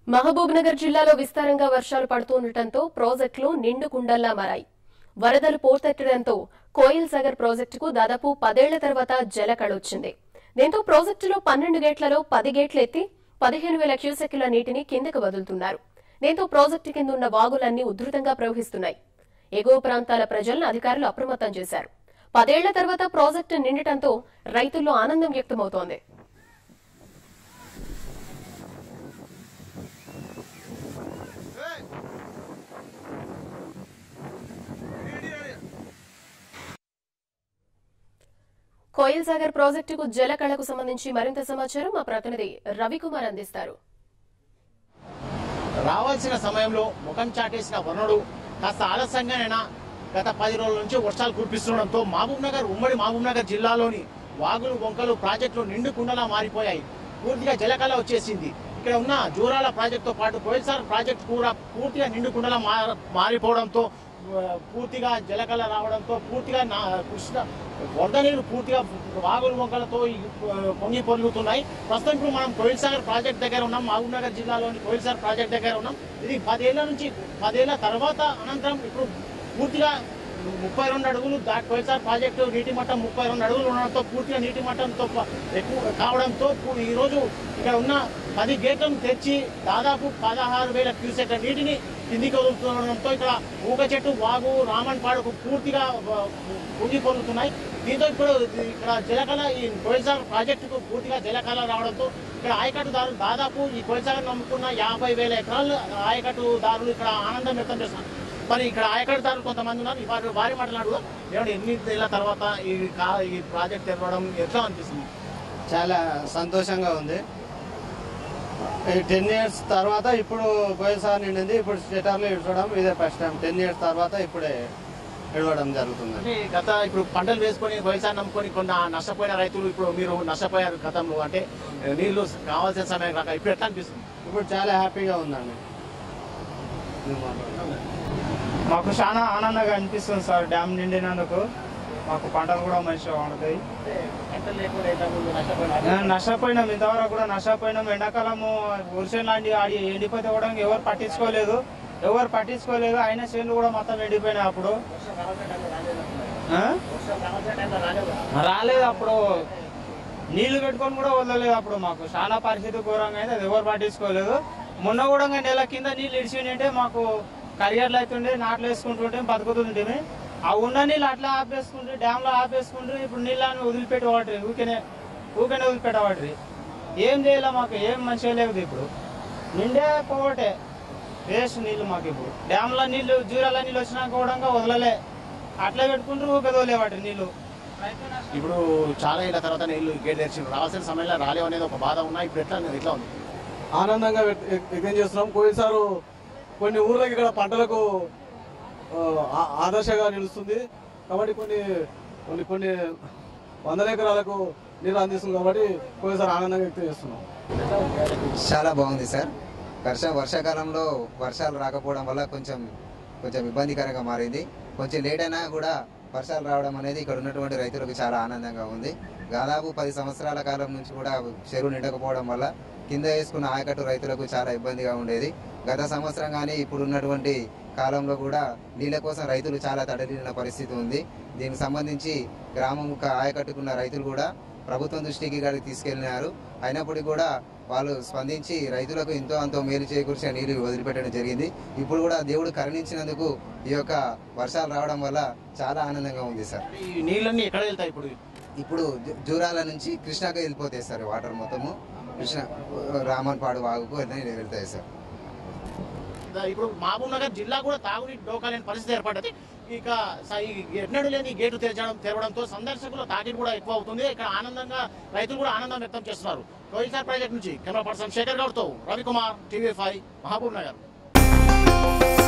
మహబూబ్ నగర్ జిల్లాలో విస్తారంగా వర్షాలు పడుతుండటంతో ప్రాజెక్టులు నిండు కుండల్లా మారాయి వరదలు పోటెత్తడంతో కోయిల్ సాగర్ ప్రాజెక్టుకు దాదాపు పదేళ్ల తర్వాత జలకళొచ్చింది దీంతో ప్రాజెక్టులో పన్నెండు గేట్లలో పది గేట్లు ఎత్తి పదిహేను వేల క్యూసెక్కుల నీటిని కిందకు వదులుతున్నారు దీంతో ప్రాజెక్టు కింద ఉన్న వాగులన్నీ ఉధృతంగా ప్రవహిస్తున్నాయి ఎగువ ప్రాంతాల ప్రజలను అధికారులు అప్రమత్తం చేశారు పదేళ్ల తర్వాత ప్రాజెక్టు నిండటంతో రైతుల్లో ఆనందం వ్యక్తమవుతోంది కోయిల్ సాగర్ ప్రాజెక్టుకు జలకళకు సంబంధించి మరింత సమాచారం మా ప్రతినిధి రవికుమార్ అందిస్తారు రావాల్సిన సమయంలో ముఖం చాటేసిన వరుణుడు కాస్త ఆలస్యంగానైనా గత పది రోజుల నుంచి వర్షాలు కురిపిస్తుండడంతో మహబూబ్ నగర్ ఉమ్మడి మహబూబ్ నగర్ జిల్లాలోని వాగులు వంకలు ప్రాజెక్టులు నిండు కుండలా మారిపోయాయి పూర్తిగా జలకళ వచ్చేసింది ఇక్కడ ఉన్న జూరాల ప్రాజెక్టుతో పాటు కోయిల్సార్ ప్రాజెక్టు కూడా పూర్తిగా నిండు కుండలా మార- మారిపోవడంతో ఆ, పూర్తిగా జలకళ రావడంతో పూర్తిగా నా కృష్ణ వరద నీరు పూర్తిగా వాగులు వంకలతో ఈ, ఆ, పొంగి పొరుగుతున్నాయి ప్రస్తుతం ఇప్పుడు మనం కోయిల్సాగర్ ప్రాజెక్ట్ దగ్గర ఉన్నాం మహబూబ్ నగర్ జిల్లాలోని కోయిల్సాగర్ ప్రాజెక్ట్ దగ్గర ఉన్నాం ఇది పదేళ్ల నుంచి పదేళ్ల తర్వాత అనంతరం ఇప్పుడు పూర్తిగా ముప్పై రెండు అడుగులు దాటి కోయిల్సార్ ప్రాజెక్టు నీటి మట్టం ముప్పై రెండు అడుగులు ఉండడంతో పూర్తిగా నీటి మట్టంతో ప- ఎక్కువ కావడంతో పూ- ఈరోజు ఇక్కడ ఉన్న పది గేట్లను తెచ్చి దాదాపు పదహారు వేల క్యూసెక్ల నీటిని కిందికి వదులుతుండడంతో ఇక్కడ ఊగ చెట్టు వాగు రామన్పాడుకు పూర్తిగా ఆ, పొంగి పొందుతున్నాయి దీంతో ఇప్పుడు ఇక్కడ జలకళ ఈ కోయిల్సాగర్ ప్రాజెక్టుకు పూర్తిగా జలకళ రావడంతో ఇక్కడ ఆయకట్టుదారులు దాదాపు ఈ కోయిల్సాగర్ నమ్ముకున్న యాభై వేల ఎకరాలు ఆయకట్టుదారులు ఇక్కడ ఆనందం వ్యక్తం చేస్తున్నారు మరి ఇక్కడ ఆయకట్టుదారులు కొంతమంది ఉన్నారు వారి వారి మాట్లాడు ఏమంటే ఎన్ని నెలల తర్వాత ఈ కా- ఈ ప్రాజెక్ట్ తెరవడం ఎట్లా అనిపిస్తుంది చాలా సంతోషంగా ఉంది ఈ టెన్ ఇయర్స్ తర్వాత ఇప్పుడు పోయినసారి నిండింది ఇప్పుడు స్టేటర్లో ఇడవడం ఇదే ఫస్ట్ టైం టెన్ ఇయర్స్ తర్వాత ఇప్పుడే ఇడవడం జరుగుతుంది అంటే గత ఇప్పుడు పంటలు వేసుకొని వ్యవసాయం నమ్ముకొని కొన్న నష్టపోయిన రైతులు ఇప్పుడు మీరు నష్టపోయారు గతంలో అంటే నీళ్లు కావాల్సిన సమయం రాక ఇప్పుడు ఎట్లా అనిపిస్తుంది ఇప్పుడు చాలా హ్యాపీగా ఉందండి ఇది మాట్లాడు. మాకు చాలా ఆనందంగా అనిపిస్తుంది సార్ డ్యామ్ నిండినందుకు మాకు పంటలు కూడా మంచిగా పండుతాయి పంటలు లేకుండా ఇంతకుముందు నష్టపోయినారు నేను నష్టపోయినాం ఇంతవరకు కూడా నష్టపోయినాం ఎండాకాలము వర్షం లాంటి ఆడి ఎండిపోతే కూడా ఎవరు పట్టించుకోలేదు ఎవరు పట్టించుకోలేదు అయిన చేనులు కూడా మొత్తం ఎండిపోయినాయి అప్పుడు ఆ? రాలేదు అప్పుడు నీళ్లు పెట్టుకొని కూడా వదలలేదు అప్పుడు మాకు చాలా పరిస్థితి ఘోరంగా అయితే అది ఎవరు పట్టించుకోలేదు మొన్న కూడా ఇంకా నెల కింద నీళ్ళు ఇడిచిండే మాకు కరియర్లు అవుతుండే నాట్లు వేసుకుంటుంటే బతుకుతుంటే ఆ ఉన్న నీళ్ళు అట్లా ఆపేసుకుంటే డ్యామ్ లో ఆపేసుకుంటే ఇప్పుడు నీళ్ళని వదిలిపెట్టి వాటి ఊరికనే ఊరికనే వదిలిపెట్టవాటి ఏం చేయాలి మాకు ఏం మంచిగా లేదు ఇప్పుడు నిండే పోవటే వేస్ట్ నీళ్ళు మాకు ఇప్పుడు డ్యామ్ లో నీళ్లు జూరాల నీళ్ళు వచ్చినాక కూడా వదలలే అట్లా పెట్టుకుంటూ ఊకే తోలేవాటి నీళ్ళు ఇప్పుడు చాలా ఏళ్ళ తర్వాత నీళ్లు గేట్ తెరిచి రావాల్సిన సమయంలో రాలేవు అనేది ఒక బాధ ఉన్నా ఇప్పుడు ఎట్లా ఎట్లా ఉంది ఆనందంగా వ్యక్త- వ్యక్తం చేస్తున్నాం పోయినసారు కొన్ని ఊర్లకు ఇక్కడ పంటలకు ఆ, ఆ- ఆదర్శంగా నిలుస్తుంది కాబట్టి కొన్ని కొన్ని కొన్ని వందల ఎకరాలకు నీరు అందిస్తుంది కాబట్టి పోయినసారి ఆనందంగా వ్యక్తం చేస్తున్నాం చాలా బాగుంది సార్ వర్ష వర్షాకాలంలో వర్షాలు రాకపోవడం వల్ల కొంచెం కొంచెం ఇబ్బందికరంగా మారింది కొంచెం లేట్ అయినా కూడా వర్షాలు రావడం అనేది ఇక్కడ ఉన్నటువంటి రైతులకు చాలా ఆనందంగా ఉంది దాదాపు పది సంవత్సరాల కాలం నుంచి కూడా చెరువు నిండకపోవడం వల్ల కింద వేసుకున్న ఆయకట్టు రైతులకు చాలా ఇబ్బందిగా ఉండేది గత సంవత్సరం కానీ ఇప్పుడు ఉన్నటువంటి కాలంలో కూడా నీళ్ళ కోసం రైతులు చాలా తడలిన పరిస్థితి ఉంది దీనికి సంబంధించి గ్రామం ఆయకట్టుకున్న రైతులు కూడా ప్రభుత్వం దృష్టికి గారికి తీసుకెళ్లినారు అయినప్పటికీ కూడా వాళ్ళు స్పందించి రైతులకు ఎంతో అంతో మేలు చేకూర్చిన నీళ్లు వదిలిపెట్టడం జరిగింది ఇప్పుడు కూడా దేవుడు కరుణించినందుకు ఈ యొక్క వర్షాలు రావడం వల్ల చాలా ఆనందంగా ఉంది సార్ ఈ నీళ్ళన్నీ ఎక్కడ వెళ్తాయి ఇప్పుడు ఇప్పుడు జు- జూరాల నుంచి కృష్ణాకి వెళ్ళిపోతాయి సార్ వాటర్ మొత్తము కృష్ణ రామన్పాడు వాగుకు అన్నీ వెళ్తాయి సార్ ఇప్పుడు మహబూబ్ నగర్ జిల్లా కూడా తాగునీటి డోకాలేని పరిస్థితి ఏర్పడ్డది ఇక స- ఈ ఎన్నడూ లేని ఈ గేటు తెరచడం తెరవడంతో సందర్శకుల తాకిడి కూడా ఎక్కువ అవుతుంది ఇక్కడ ఆనందంగా రైతులు కూడా ఆనందం వ్యక్తం చేస్తున్నారు కోయిల్సార్ ప్రాజెక్ట్ నుంచి కెమెరా పర్సన్ శేఖర్ గౌడ్తో రవికుమార్ టీవీ ఫైవ్ మహబూబ్ నగర్